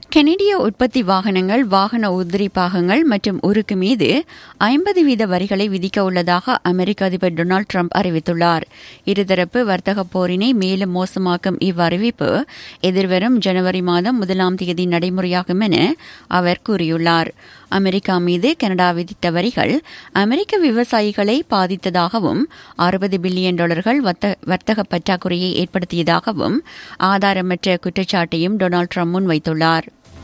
கெனடிய உற்பத்தி வாகனங்கள் வாகன உதிரி பாகங்கள் மற்றும் உருக்கு மீது ஐம்பது வீத வரிகளை விதிக்க உள்ளதாக அமெரிக்க அதிபர் டொனால்டு ட்ரம்ப் அறிவித்துள்ளார் இருதரப்பு வர்த்தக போரினை மேலும் மோசமாக்கும் இவ்வறிவிப்பு எதிர்வரும் ஜனவரி மாதம் முதலாம் தேதி நடைமுறையாகும் என அவர் கூறியுள்ளார் அமெரிக்கா மீது கனடா விதித்த வரிகள் அமெரிக்க விவசாயிகளை பாதித்ததாகவும் அறுபது பில்லியன் டாலர்கள் வர்த்தக பற்றாக்குறையை ஏற்படுத்தியதாகவும் ஆதாரமற்ற குற்றச்சாட்டையும் டொனால்டு ட்ரம்ப் முன்வைத்துள்ளார்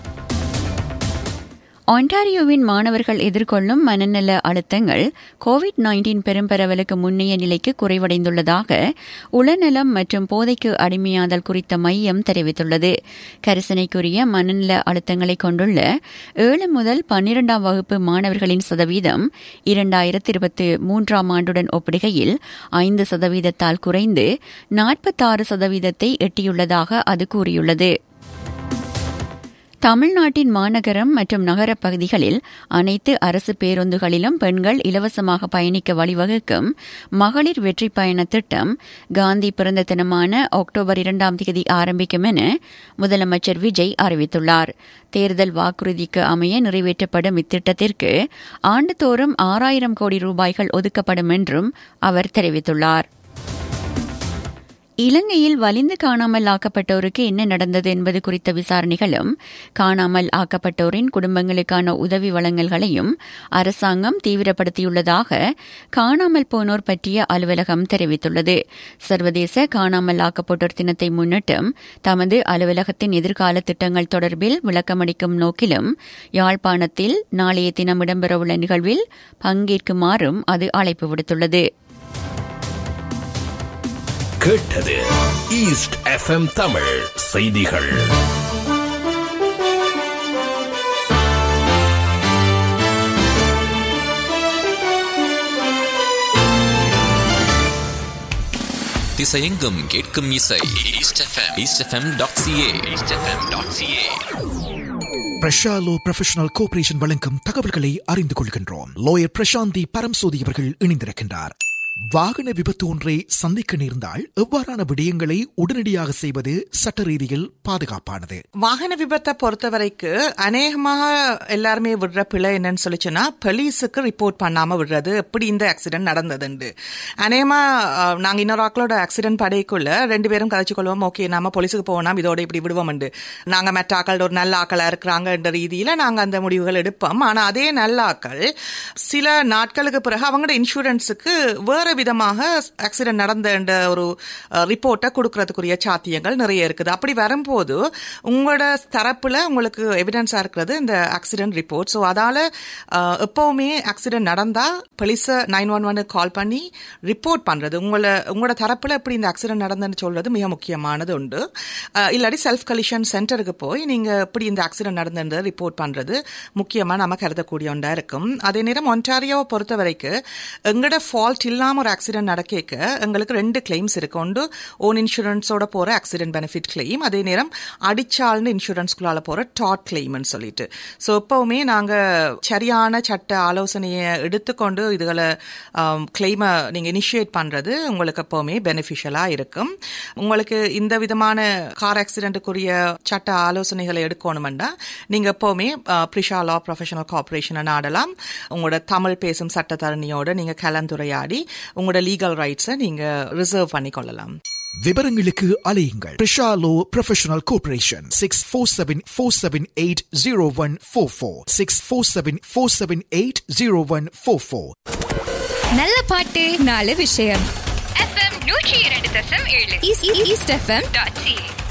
ஒன்டாரியோவின் மாணவர்கள் எதிர்கொள்ளும் மனநல அழுத்தங்கள் கோவிட் நைன்டீன் பெரும்பரவலுக்கு முன்னைய நிலைக்கு குறைவடைந்துள்ளதாக உளநலம் மற்றும் போதைக்கு அடிமையாதல் குறித்த மையம் தெரிவித்துள்ளது கரிசனைக்குரிய மனநல அழுத்தங்களை கொண்டுள்ள ஏழு முதல் பன்னிரண்டாம் வகுப்பு மாணவர்களின் சதவீதம் இரண்டாயிரத்தி இருபத்தி மூன்றாம் ஆண்டுடன் ஒப்பிடுகையில் ஐந்து சதவீதத்தால் குறைந்து நாற்பத்தாறு சதவீதத்தை எட்டியுள்ளதாக அது கூறியுள்ளது தமிழ்நாட்டின் மாநகரம் மற்றும் நகரப் பகுதிகளில் அனைத்து அரசு பேருந்துகளிலும் பெண்கள் இலவசமாக பயணிக்க வழிவகுக்கும் மகளிர் வெற்றி பயண திட்டம் காந்தி பிறந்த தினமான அக்டோபர் இரண்டாம் தேதி ஆரம்பிக்கும் என முதலமைச்சர் விஜய் அறிவித்துள்ளார் தேர்தல் வாக்குறுதிக்கு அமைய நிறைவேற்றப்படும் இத்திட்டத்திற்கு ஆண்டுதோறும் ஆறாயிரம் கோடி ரூபாய்கள் ஒதுக்கப்படும் என்றும் அவர் தெரிவித்துள்ளார் இலங்கையில் வலிந்து காணாமல் ஆக்கப்பட்டோருக்கு என்ன நடந்தது என்பது குறித்த விசாரணைகளும் காணாமல் ஆக்கப்பட்டோரின் குடும்பங்களுக்கான உதவி வழங்கல்களையும் அரசாங்கம் தீவிரப்படுத்தியுள்ளதாக காணாமல் போனோர் பற்றிய அலுவலகம் தெரிவித்துள்ளது சர்வதேச காணாமல் ஆக்கப்பட்டோர் தினத்தை முன்னிட்டும் தமது அலுவலகத்தின் எதிர்கால திட்டங்கள் தொடர்பில் விளக்கமளிக்கும் நோக்கிலும் யாழ்ப்பாணத்தில் நாளைய தினம் இடம்பெறவுள்ள நிகழ்வில் பங்கேற்குமாறும் அது அழைப்பு விடுத்துள்ளது கேட்டது ஈஸ்ட் எஃப்எம் தமிழ் செய்திகள் திசையெங்கும் கேட்கும் இசை east FM east FM dot CA east FM dot CA பிரஷாலோ ப்ரொஃபஷனல் கோஆபரேஷன் வழங்கும் தகவல்களை அறிந்து கொள்கின்றோம் லோயர் பிரசாந்தி பரம்சோதி அவர்கள் இணைந்திருக்கின்றார் வாகன விபத்து ஒன்றை சந்திக்க நேர்ந்தால் எவ்வாறான விடயங்களை உடனடியாக செய்வது சட்ட ரீதியில் பாதுகாப்பானது வாகன விபத்தை பொறுத்த வரைக்கும் அநேகமாக எல்லாருமே விடுற பிழை என்னன்னு சொல்லிச்சுன்னா போலீஸுக்கு ரிப்போர்ட் பண்ணாம விடுறது எப்படி இந்த ஆக்சிடென்ட் நடந்ததுண்டு அநேகமா அஹ், நாங்க இன்னொரு ஆக்களோட ஆக்சிடென்ட் படைக்குள்ள ரெண்டு பேரும் கதைச்சு கொள்வோம் ஓகே நாம போலீஸுக்கு போவோம் இதோட இப்படி விடுவோம் நாங்க மற்ற ஆக்கள் ஒரு நல்ல ஆக்களா இருக்கிறாங்கன்ற ரீதியில நாங்க அந்த முடிவுகள் எடுப்போம் ஆனா அதே நல்ல ஆக்கள் சில நாட்களுக்கு பிறகு அவங்களோட இன்சூரன்ஸுக்கு வேற விதமாக ஆக்சிடென்ட் நடந்த ஒரு ரிப்போர்ட்டை கொடுக்கறதுக்குரிய சாத்தியங்கள் நிறைய இருக்குது அப்படி வரும்போது உங்களோட தரப்புல உங்களுக்கு எவிடன்ஸா இருக்கிறது இந்த ஆக்சிடென்ட் ரிப்போர்ட் ஸோ அதால அஹ், எப்பவுமே ஆக்சிடென்ட் நடந்தா போலீஸை நைன் ஒன் ஒன் கால் பண்ணி ரிப்போர்ட் பண்றது உங்களை உங்களோட தரப்புல எப்படி இந்த ஆக்சிடென்ட் நடந்ததுன்னு சொல்றது மிக முக்கியமானது உண்டு அஹ், இல்லாட்டி செல்ஃப் கலிஷன் சென்டருக்கு போய் நீங்க எப்படி இந்த ஆக்சிடென்ட் நடந்தது ரிப்போர்ட் பண்றது முக்கியமா நம்ம கருதக்கூடிய ஒன்றா இருக்கும் அதே நேரம் ஒன்டாரியோவை பொறுத்த வரைக்கும் எங்களோட ஃபால்ட் இல்லாம ஒரு ஆக்சிடென்ட் நடக்க எங்களுக்கு ரெண்டு கிளைம்ஸ் இருக்கு ஒன்று ஓன் இன்சூரன்ஸோட போற ஆக்சிடென்ட் பெனிஃபிட் கிளைம் அதே நேரம் அடிச்சால்னு இன்சூரன்ஸ்குள்ளால போற டாட் கிளைம்னு சொல்லிட்டு ஸோ எப்பவுமே நாங்க சரியான சட்ட ஆலோசனையை எடுத்துக்கொண்டு இதுகளை கிளைமை நீங்க இனிஷியேட் பண்றது உங்களுக்கு எப்பவுமே பெனிஃபிஷியலா இருக்கும் உங்களுக்கு இந்த விதமான கார் ஆக்சிடென்ட்டுக்குரிய சட்ட ஆலோசனைகளை எடுக்கணுமெண்டா நீங்க எப்பவுமே ப்ரிஷா லா ப்ரொஃபஷனல் கார்பரேஷனை நாடலாம் உங்களோட தமிழ் பேசும் சட்டத்தரணியோட நீங்க கலந்துரையாடி உங்களோட லீகல் ரைட்ஸை நீங்க ரிசர்வ் பண்ணி கொள்ளலாம் விவரங்களுக்கு அலையுங்கள் பிரஷாலோ professional corporation six four seven four seven eight zero one four four six four seven four seven eight zero one four four நல்ல பாட்டு நாலு விஷயம் எஃப்எம் நூற்றி இரண்டு தசம் ஏழு ஈஸ்ட் எஃப்எம் டாட் சி